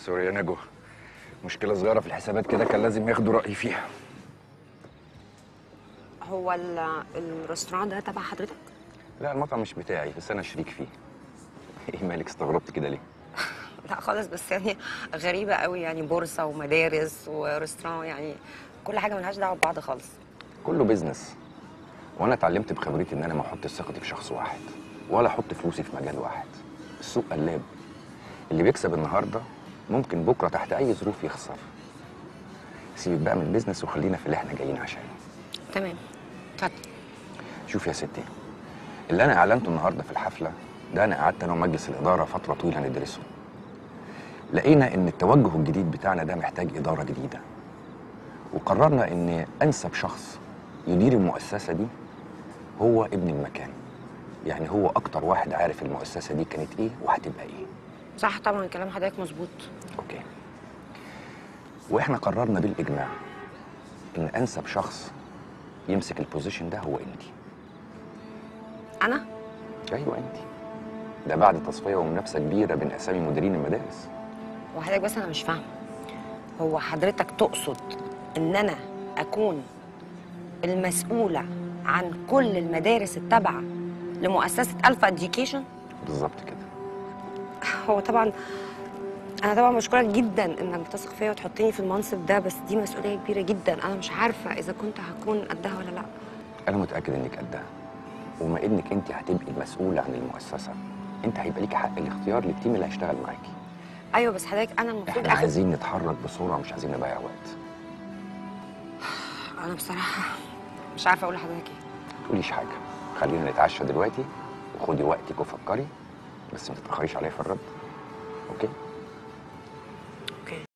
سوري يا نجوى مشكلة صغيرة في الحسابات كده كان لازم ياخدوا رأيي فيها هو ال- الريستوران ده تبع حضرتك؟ لا المطعم مش بتاعي بس أنا شريك فيه إيه مالك استغربت كده ليه؟ لا خالص بس يعني غريبة قوي يعني بورصة ومدارس وريستوران يعني كل حاجة ملهاش دعوة ببعض خالص كله بيزنس وأنا اتعلمت بخبرتي إن أنا ما أحطش ثقتي في شخص واحد ولا أحط فلوسي في مجال واحد السوق قلاب اللي بيكسب النهاردة ممكن بكرة تحت أي ظروف يخسر سيبك بقى من البيزنس وخلينا في اللي احنا جايين عشانه تمام اتفضل شوف يا ستي اللي انا اعلنته النهارده في الحفله ده انا قعدت انا ومجلس الاداره فتره طويله ندرسه لقينا ان التوجه الجديد بتاعنا ده محتاج اداره جديده وقررنا ان انسب شخص يدير المؤسسه دي هو ابن المكان يعني هو اكتر واحد عارف المؤسسه دي كانت ايه وهتبقى ايه صح طبعا كلام حضرتك مظبوط اوكي واحنا قررنا بالاجماع ان انسب شخص يمسك البوزيشن ده هو انت أنا؟ ايوه انت ده بعد تصفيه ومنافسه كبيره بين اسامي مديرين المدارس وحضرتك بس أنا مش فاهمة هو حضرتك تقصد إن أنا أكون المسؤولة عن كل المدارس التابعة لمؤسسة ألفا إديوكيشن؟ بالظبط كده هو طبعا انا طبعا بشكرك جدا انك بتثق فيا وتحطني في المنصب ده بس دي مسؤوليه كبيره جدا انا مش عارفه اذا كنت هكون قدها ولا لا انا متاكد انك قدها وما انك انت هتبقي المسؤوله عن المؤسسه انت هيبقى ليكي حق الاختيار للتيم اللي هيشتغل معاكي ايوه بس حضرتك انا المفروض احنا اخد عايزين نتحرك بسرعه مش عايزين نضيع وقت انا بصراحه مش عارفه اقول لحضرتك ايه ما تقوليش حاجه خلينا نتعشى دلوقتي وخدي وقتك وفكري بس ما تتاخريش عليا في الرد اوكي